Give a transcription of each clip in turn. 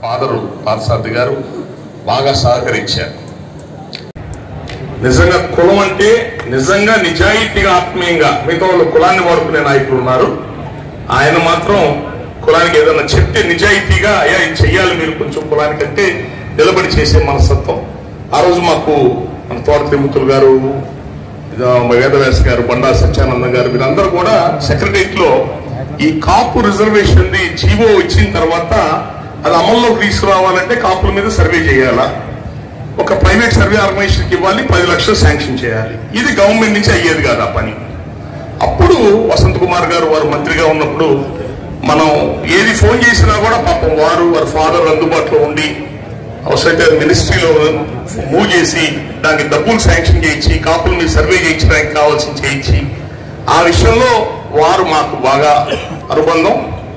father పార్సారథి గారు బాగా సహకరించారు నిజంగా కులం అంటే నిజంగా నిజాయితీగా ఆత్మీయంగా మిగతా వాళ్ళు కులాన్ని వాడుకునే నాయకులు ఉన్నారు ఆయన మాత్రం కులానికి ఏదైనా చెప్తే నిజాయితీగా అయ్యా ఇది చెయ్యాలి మీరు కొంచెం కులానికంటే నిలబడి చేసే మనస్తత్వం ఆ రోజు మాకు మన తోట తిరుమతులు గారు ఇదో మా వేదవ్యాస గారు బండా సత్యానందం గారు వీరందరూ కూడా సెక్రటరియట్ లో ఈ కాపు రిజర్వేషన్ జీవో ఇచ్చిన తర్వాత అది అమల్లోకి తీసుకురావాలంటే కాపుల మీద సర్వే చేయాలా ఒక ప్రైవేట్ సర్వే ఆర్గనైజేషన్ కి ఇవ్వాలి పది లక్షలు శాంక్షన్ చేయాలి ఇది గవర్నమెంట్ నుంచి అయ్యేది కాదు ఆ పని అప్పుడు వసంత్ కుమార్ గారు వారు మంత్రిగా ఉన్నప్పుడు మనం ఏది ఫోన్ చేసినా కూడా పాపం వారు వారి ఫాదర్ అందుబాటులో ఉండి అవసరమైతే మినిస్ట్రీలో మూవ్ చేసి దానికి డబ్బులు శాంక్షన్ చేయించి కాపుల మీద సర్వే చేయించడానికి కావాల్సింది చేయించి ఆ విషయంలో వారు మాకు బాగా అనుబంధం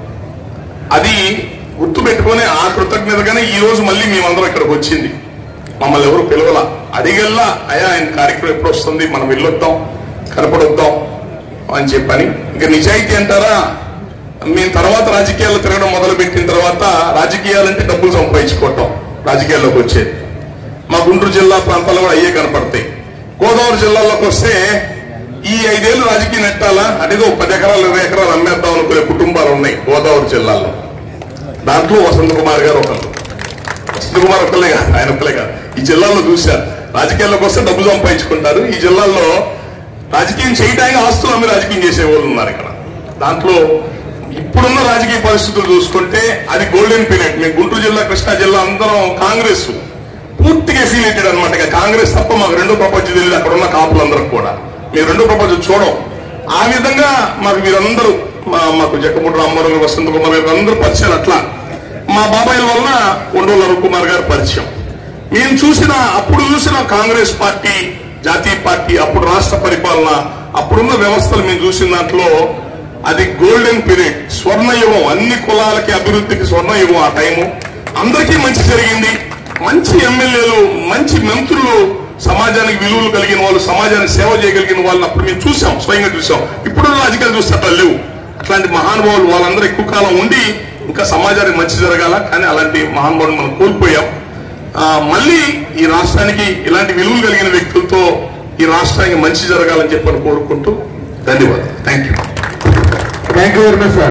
అది గుర్తు పెట్టుకొని ఆ కృతజ్ఞతగానే ఈ రోజు మళ్ళీ మేమందరం ఇక్కడికి వచ్చింది మమ్మల్ని ఎవరు పిలవల అడిగల్లా అయ్యా ఆయన కార్యక్రమం ఎప్పుడు వస్తుంది మనం వెళ్ళొద్దాం కనపడొద్దాం అని చెప్పని ఇంకా నిజాయితీ అంటారా మేము తర్వాత రాజకీయాల్లో తిరగడం మొదలు పెట్టిన తర్వాత రాజకీయాలంటే డబ్బులు సంపాదించుకోవటం రాజకీయాల్లోకి వచ్చేది మా గుంటూరు జిల్లా ప్రాంతాల్లో కూడా అయ్యే కనపడతాయి గోదావరి జిల్లాలోకి వస్తే ఈ ఐదేళ్లు రాజకీయ నెట్టాలా అదేదో పది ఎకరాలు ఇరవై ఎకరాలు అమ్మేద్దాం అనుకునే కుటుంబాలు ఉన్నాయి గోదావరి జిల్లాలో దాంట్లో వసంత కుమార్ గారు ఒకరు వసంత కుమార్ ఒక్కలే కాదు ఆయన ఒక్కలే కాదు ఈ జిల్లాలో చూశారు రాజకీయాల్లోకి వస్తే డబ్బు సంపాదించుకుంటారు ఈ జిల్లాలో రాజకీయం చేయడానికి ఆస్తులు అమ్మి రాజకీయం చేసే వాళ్ళు ఉన్నారు ఇక్కడ దాంట్లో ఇప్పుడున్న రాజకీయ పరిస్థితులు చూసుకుంటే అది గోల్డెన్ పీరియడ్ మేము గుంటూరు జిల్లా కృష్ణా జిల్లా అందరం కాంగ్రెస్ పూర్తిగా ఎఫిలియేటెడ్ అనమాట ఇక కాంగ్రెస్ తప్ప మాకు రెండో ప్రపంచం తెలియదు అక్కడ ఉన్న కాపులందరూ కూడా మేము రెండో ప్రపంచం చూడం ఆ విధంగా మాకు వీరందరూ మా- మాకు జక్కపూడి రామారావు గారు, వసంత కుమార్ గారు అందరూ పరిచయాలు అట్లా మా బాబాయిల వలన ఉండోళ్ళ రవికుమార్ గారు పరిచయం మేము చూసిన అప్పుడు చూసిన కాంగ్రెస్ పార్టీ జాతీయ పార్టీ అప్పుడు రాష్ట్ర పరిపాలన అప్పుడున్న వ్యవస్థలు మేము చూసిన దాంట్లో అది గోల్డెన్ పీరియడ్ స్వర్ణయుగం అన్ని కులాలకి అభివృద్ధికి స్వర్ణయుగం ఆ టైము అందరికీ మంచి జరిగింది మంచి ఎమ్మెల్యేలు మంచి మంత్రులు సమాజానికి విలువలు కలిగిన వాళ్ళు సమాజానికి సేవ చేయగలిగిన వాళ్ళని అప్పుడు మేము చూసాం స్వయంగా చూసాం ఇప్పుడు రాజకీయాలు చూస్తే అట్లా లేవు అట్లాంటి మహానుభావులు వాళ్ళందరూ ఎక్కువ కాలం ఉండి ఇంకా సమాజానికి మంచి జరగాల కానీ అలాంటి మహానుభావులు మనం కోల్పోయాం ఆ, మళ్ళీ ఈ రాష్ట్రానికి ఇలాంటి విలువలు కలిగిన వ్యక్తులతో ఈ రాష్ట్రానికి మంచి జరగాలని చెప్పని కోరుకుంటూ ధన్యవాదాలు thank you thank you very much sir